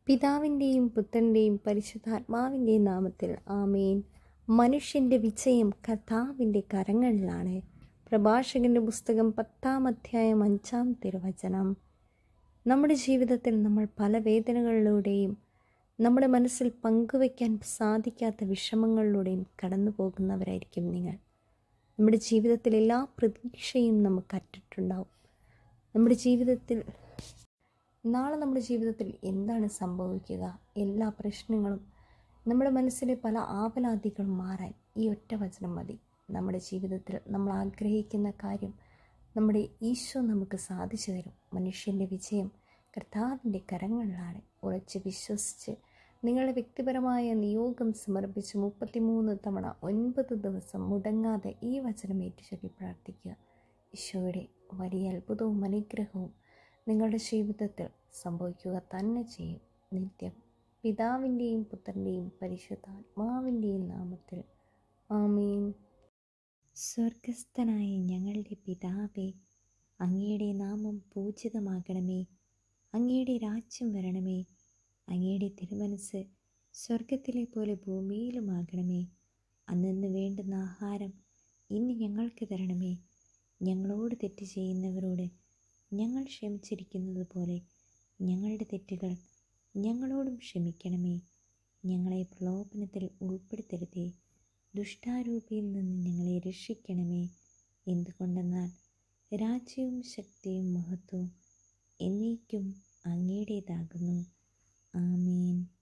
പിതാവിൻ്റെയും പുത്രൻ്റെയും പരിശുദ്ധാത്മാവിൻ്റെയും നാമത്തിൽ ആമേൻ മനുഷ്യൻ്റെ വിജയം കർത്താവിൻ്റെ കരങ്ങളിലാണ് പ്രഭാഷകൻ്റെ പുസ്തകം പത്താം അധ്യായം അഞ്ചാം തിരുവചനം നമ്മുടെ ജീവിതത്തിൽ നമ്മൾ പല വേദനകളിലൂടെയും നമ്മുടെ മനസ്സിൽ പങ്കുവയ്ക്കാൻ സാധിക്കാത്ത വിഷമങ്ങളിലൂടെയും കടന്നു പോകുന്നവരായിരിക്കും നിങ്ങൾ നമ്മുടെ ജീവിതത്തിൽ എല്ലാ പ്രതീക്ഷയും നമുക്ക് അറ്റിട്ടുണ്ടാവും നമ്മുടെ ജീവിതത്തിൽ നാളെ നമ്മുടെ ജീവിതത്തിൽ എന്താണ് സംഭവിക്കുക എല്ലാ പ്രശ്നങ്ങളും നമ്മുടെ മനസ്സിലെ പല ആവലാതികളും മാറാൻ ഈ ഒറ്റ വചനം മതി നമ്മുടെ ജീവിതത്തിൽ നമ്മൾ ആഗ്രഹിക്കുന്ന കാര്യം നമ്മുടെ ഈശോ നമുക്ക് സാധിച്ചു തരും മനുഷ്യൻ്റെ വിജയം കർത്താവിൻ്റെ കരങ്ങളിലാണ് ഉറച്ച് വിശ്വസിച്ച് നിങ്ങളുടെ വ്യക്തിപരമായ നിയോഗം സമർപ്പിച്ച് മുപ്പത്തിമൂന്ന് തവണ ഒൻപത് ദിവസം മുടങ്ങാതെ ഈ വചനം ഏറ്റുചൊല്ലി പ്രാർത്ഥിക്കുക ഈശോയുടെ വലിയ അത്ഭുതവും അനുഗ്രഹവും നിങ്ങളുടെ ജീവിതത്തിൽ സംഭവിക്കുക തന്നെ ചെയ്യും നിത്യം പിതാവിൻ്റെയും പുത്രൻ്റെയും പരിശുദ്ധാത്മാവിൻ്റെയും നാമത്തിൽ ആമീൻ സ്വർഗസ്ഥനായ ഞങ്ങളുടെ പിതാവേ അങ്ങയുടെ നാമം പൂജിതമാകണമേ അങ്ങയുടെ രാജ്യം വരണമേ അങ്ങയുടെ തിരുമനസ് സ്വർഗത്തിലെ പോലെ ഭൂമിയിലുമാകണമേ അന്നു വേണ്ടുന്ന ആഹാരം ഇന്ന് ഞങ്ങൾക്ക് തരണമേ ഞങ്ങളോട് തെറ്റ് ചെയ്യുന്നവരോട് ഞങ്ങൾ ക്ഷമിച്ചിരിക്കുന്നത് പോലെ ഞങ്ങളുടെ തെറ്റുകൾ ഞങ്ങളോടും ക്ഷമിക്കണമേ ഞങ്ങളെ പ്രലോഭനത്തിൽ ഉൾപ്പെടുത്തരുതേ ദുഷ്ടാരൂപിയിൽ നിന്ന് ഞങ്ങളെ രക്ഷിക്കണമേ എന്തുകൊണ്ടെന്നാൽ രാജ്യവും ശക്തിയും മഹത്വവും എന്നേക്കും അങ്ങയുടേതാകുന്നു ആമേൻ